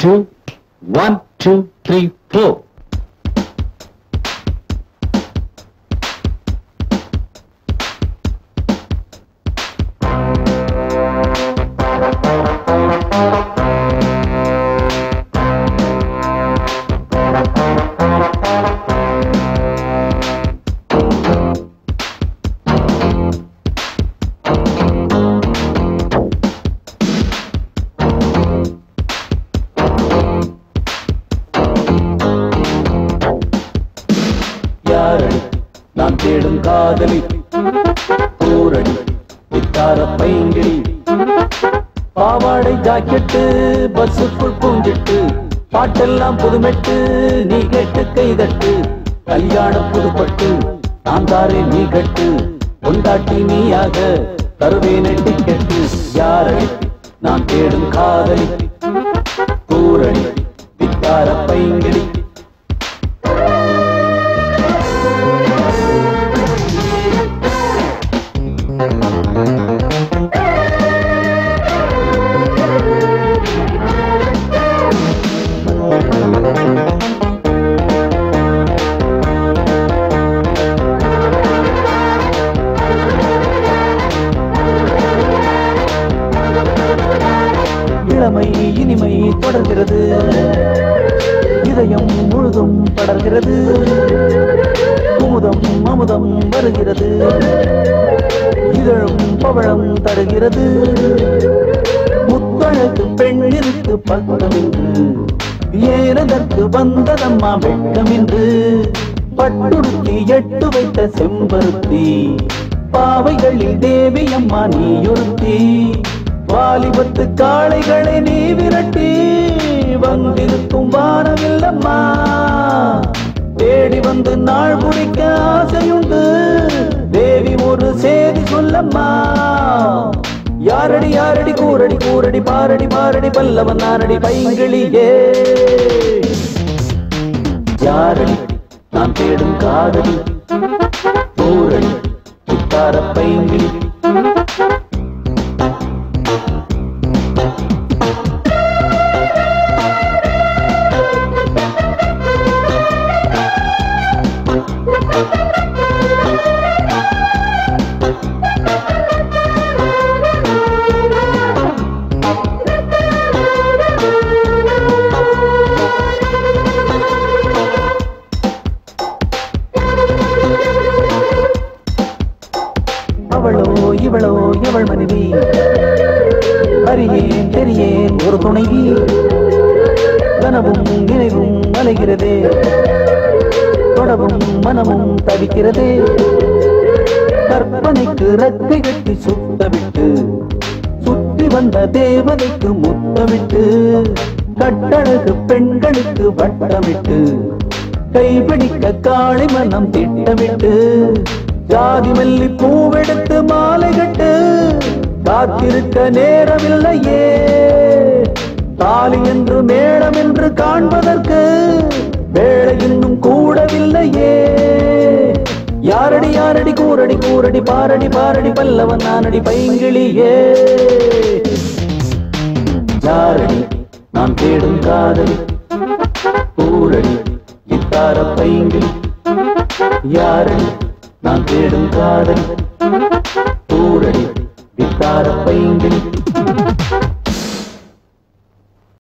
two one two three four யாரடி நான் தேடும் காதலி கூரடி வித்தார பைங்கிடி பாவாடை ஜாக்கெட்டு பஸ்ஸுக்குள் பூஞ்சிட்டு பாட்டெல்லாம் புதுமெட்டு நீ கேட்டு கைதட்டு கல்யாணம் புதுப்பட்டு நான் தாரே நீ கட்டு கொண்டாட்டி நீயாக தருவேன் டிக்கெட்டு யாரடி நான் தேடும் காதலி கூரடி வித்தார பைங்கிடி இளமை இனிமை தொடர்கிறது இதயம் முழுதும் படர்கிறது குமுதம் அமுதம் வருகிறது இதழும் பவழம் தருகிறது முத்தழகு பெண்ணிற்கு பக்கம் என்று ஏனதற்கு வந்ததம்மா வெட்கம் என்று பட்டுடுத்தி எட்டு வைத்த செம்பருத்தி பாவைகளில் தேவி அம்மா நீயொருத்தி வாலிபத்து காளைகளை நீ விரட்டி வந்திருக்கும் வானமில்லம்மா தேடி வந்து நாள் குடிக்க ஆசையுண்டு தேவி ஒரு செய்தி சொல்லம்மா யாரடி யாரடி கூரடி கூரடி பாரடி பாரடி பல்லவன் நாரடி பைங்கிளியே யாரடி நான் தேடும் காதலி கூரடி சித்தார பைங்கிளி அவளோ இவளோ எவள் மனைவி அறியேன் தெரியேன் ஒரு துணைவி கனவும் நினைவும் அலைகிறதே தொடவும் மனமும் தவிக்கிறதே கற்பனைக்கு ரக்கை கட்டி சுத்தவிட்டு சுற்றி வந்த தேவதைக்கு முத்தமிட்டு கட்டழகு பெண்களுக்கு வட்டமிட்டு கைபிடிக்க காளை மனம் திட்டமிட்டு ஜாதி மல்லி பூவெடுத்து மாலை கட்டு காத்திருக்க நேரமில்லையே தாலி என்று மேடம் என்று காண்பதற்கு வேலை இன்னும் கூடவில்லையே யாரடி யாரடி கூரடி கூரடி பாரடி பாரடி பல்லவன் நானடி பைங்கிளியே யாரடி நான் தேடும் காதலி கூரடி இத்தார பைங்கிளி யாரடி நான் தேடும் காதலி கூரடி வித்தார பைங்கிளி